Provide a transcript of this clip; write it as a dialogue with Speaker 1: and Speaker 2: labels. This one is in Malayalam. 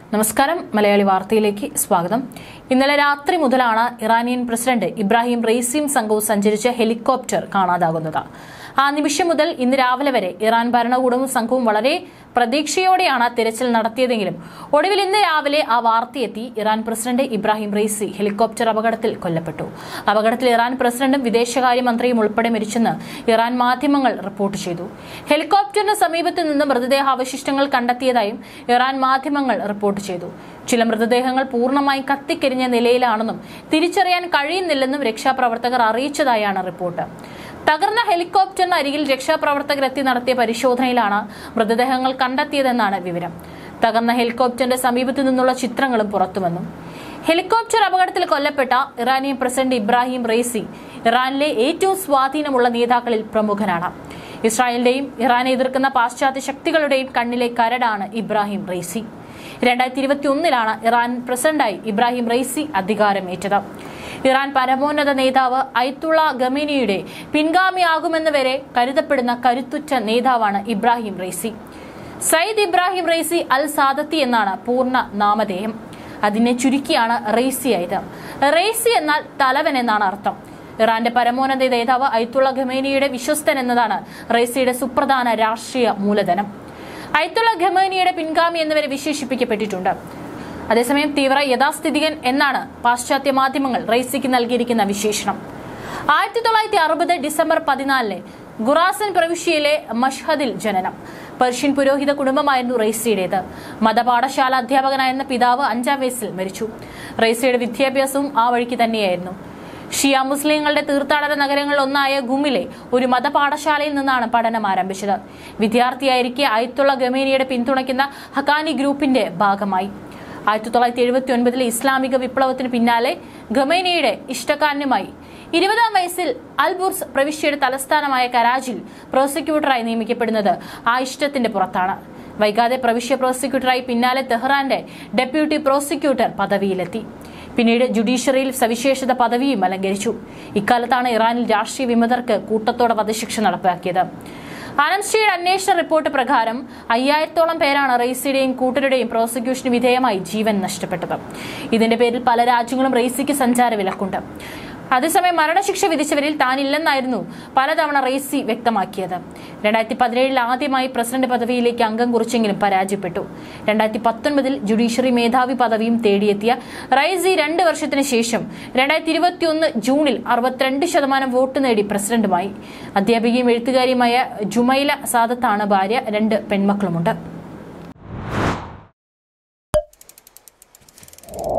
Speaker 1: നമസ്കാരം മലയാളി വാർത്തയിലേക്ക് സ്വാഗതം ഇന്നലെ രാത്രി മുതലാണ് ഇറാനിയൻ പ്രസിഡന്റ് ഇബ്രാഹിം റെയ്സിം സംഘവും സഞ്ചരിച്ച ഹെലികോപ്റ്റർ കാണാതാകുന്നത് ആ നിമിഷം മുതൽ ഇന്ന് രാവിലെ വരെ ഇറാൻ ഭരണകൂടവും സംഘവും വളരെ പ്രതീക്ഷയോടെയാണ് തിരച്ചിൽ നടത്തിയതെങ്കിലും ഒടുവിൽ ഇന്ന് രാവിലെ ആ വാർത്തയെത്തി Iran president Ebrahim Raisi helicopter അപകടത്തിൽ കൊല്ലപ്പെട്ടു അപകടത്തിൽ ഇറാൻ പ്രസിഡന്റും വിദേശകാര്യമന്ത്രിയും ഉൾപ്പെടെ മരിച്ചെന്ന് ഇറാൻ മാധ്യമങ്ങൾ റിപ്പോർട്ട് ചെയ്തു ഹെലികോപ്റ്ററിന് സമീപത്ത് നിന്ന് മൃതദേഹാവശിഷ്ടങ്ങൾ കണ്ടെത്തിയതായും ഇറാൻ മാധ്യമങ്ങൾ റിപ്പോർട്ട് ചെയ്തു ചില മൃതദേഹങ്ങൾ പൂർണ്ണമായും കത്തിക്കരിഞ്ഞ നിലയിലാണെന്നും തിരിച്ചറിയാൻ കഴിയുന്നില്ലെന്നും രക്ഷാപ്രവർത്തകർ അറിയിച്ചതായാണ് റിപ്പോർട്ട് തകർന്ന ഹെലികോപ്റ്ററിന് അരികിൽ രക്ഷാപ്രവർത്തകർ എത്തി നടത്തിയ പരിശോധനയിലാണ് മൃതദേഹങ്ങൾ കണ്ടെത്തിയതെന്നാണ് വിവരം തകർന്ന ഹെലികോപ്റ്ററിന്റെ സമീപത്തു നിന്നുള്ള ചിത്രങ്ങളും പുറത്തുവന്നു ഹെലികോപ്റ്റർ അപകടത്തിൽ കൊല്ലപ്പെട്ട ഇറാനിയൻ പ്രസിഡന്റ് ഇബ്രാഹിം റെയ്സി ഇറാനിലെ ഏറ്റവും സ്വാധീനമുള്ള നേതാക്കളിൽ പ്രമുഖനാണ് ഇസ്രായേലിന്റെയും ഇറാനെ എതിർക്കുന്ന പാശ്ചാത്യ ശക്തികളുടെയും കണ്ണിലെ കരടാണ് ഇബ്രാഹിം റെയ്സി രണ്ടായിരത്തി ഇരുപത്തി ഒന്നിലാണ് ഇറാൻ പ്രസിഡന്റായി ഇബ്രാഹിം റെയ്സി അധികാരമേറ്റത് ഇറാൻ പരമോന്നത നേതാവ് ഐത്തുള്ള ഗമീനിയുടെ പിൻഗാമിയാകുമെന്ന് വരെ കരുതപ്പെടുന്ന കരുത്തുറ്റ നേതാവാണ് ഇബ്രാഹിം റെയ്സി സയ്യിദ് ഇബ്രാഹിം റെയ്സി അൽ സാദത്തി എന്നാണ് പൂർണ്ണ നാമധേയം അതിനെ ചുരുക്കിയാണ് റെയ്സിയായത് റെയ്സി എന്നാൽ തലവൻ എന്നാണ് അർത്ഥം ഇറാന്റെ പരമോന്നത നേതാവ് ഐത്തുള്ള ഖമേനിയുടെ വിശ്വസ്തൻ എന്നതാണ് റെയ്സിയുടെ സുപ്രധാന രാഷ്ട്രീയ മൂലധനം ഐത്തുള്ള ഖമേനിയുടെ പിൻഗാമി എന്നിവരെ വിശേഷിപ്പിക്കപ്പെട്ടിട്ടുണ്ട് അതേസമയം തീവ്ര യഥാസ്ഥിതികൻ എന്നാണ് പാശ്ചാത്യ മാധ്യമങ്ങൾ റെയ്സിക്ക് നൽകിയിരിക്കുന്ന വിശേഷണം ആയിരത്തി തൊള്ളായിരത്തി അറുപത് ഡിസംബർ പതിനാലിന് ഖുറാസൻ പ്രവിശ്യയിലെ മഷ്ഹദിൽ ജനനം പേർഷ്യൻ പുരോഹിത കുടുംബമായിരുന്നു റെയ്സിയുടേത് മതപാഠശാല അധ്യാപകനായിരുന്ന പിതാവ് അഞ്ചാം വയസ്സിൽ മരിച്ചു റെയ്സിയുടെ വിദ്യാഭ്യാസവും ആ വഴിക്ക് തന്നെയായിരുന്നു ഷിയ മുസ്ലിങ്ങളുടെ തീർത്ഥാടന നഗരങ്ങളിൽ ഒന്നായ ഗുമിലെ ഒരു മതപാഠശാലയിൽ നിന്നാണ് പഠനം ആരംഭിച്ചത് വിദ്യാർത്ഥിയായിരിക്കെ ആയത്തുള്ള ഗമേനിയുടെ പിന്തുണയ്ക്കുന്ന ഹക്കാനി ഗ്രൂപ്പിന്റെ ഭാഗമായി ആയിരത്തി തൊള്ളായിരത്തി എഴുപത്തി ഒൻപതിലെ ഇസ്ലാമിക വിപ്ലവത്തിന് പിന്നാലെ ഖമേനിയുടെ ഇഷ്ടക്കാരനുമായി ഇരുപതാം വയസ്സിൽ അൽബുർസ് പ്രവിശ്യയുടെ തലസ്ഥാനമായ കരാച്ചിൽ പ്രോസിക്യൂട്ടറായി നിയമിക്കപ്പെടുന്നത് ആ ഇഷ്ടത്തിന്റെ പുറത്താണ് വൈകാതെ പ്രവിശ്യ പ്രോസിക്യൂട്ടറായി പിന്നാലെ തെഹ്റാന്റെ ഡെപ്യൂട്ടി പ്രോസിക്യൂട്ടർ പദവിയിലെത്തി പിന്നീട് ജുഡീഷ്യറിയിൽ സവിശേഷത പദവിയും അലങ്കരിച്ചു ഇക്കാലത്താണ് ഇറാനിൽ രാഷ്ട്രീയ വിമതർക്ക് കൂട്ടത്തോടെ വധശിക്ഷ നടപ്പാക്കിയത് ആനന്ദ് അന്വേഷണ റിപ്പോർട്ട് പ്രകാരം അയ്യായിരത്തോളം പേരാണ് റെയ്സിയുടെയും കൂട്ടരുടെയും പ്രോസിക്യൂഷന് വിധേയമായി ജീവൻ നഷ്ടപ്പെട്ടത് ഇതിന്റെ പേരിൽ പല രാജ്യങ്ങളും റെയ്സിക്ക് സഞ്ചാര വിലക്കുണ്ട് അതേസമയം മരണശിക്ഷ വിധിച്ചവരിൽ താനില്ലെന്നായിരുന്നു പലതവണ റെയ്സി വ്യക്തമാക്കിയത് രണ്ടായിരത്തി പതിനേഴിൽ ആദ്യമായി പ്രസിഡന്റ് പദവിയിലേക്ക് അംഗം കുറിച്ചെങ്കിലും പരാജയപ്പെട്ടു രണ്ടായിരത്തി പത്തൊൻപതിൽ ജുഡീഷ്യറി മേധാവി പദവിയും തേടിയെത്തിയ റൈസി രണ്ട് വർഷത്തിന് ശേഷം രണ്ടായിരത്തി ഇരുപത്തിയൊന്ന് ജൂണിൽ അറുപത്തിരണ്ട് ശതമാനം വോട്ട് നേടി പ്രസിഡന്റുമായി അധ്യാപികയും എഴുത്തുകാരിയുമായ ജുമൈല സാദത്താണ് ഭാര്യ രണ്ട് പെൺമക്കളുമുണ്ട്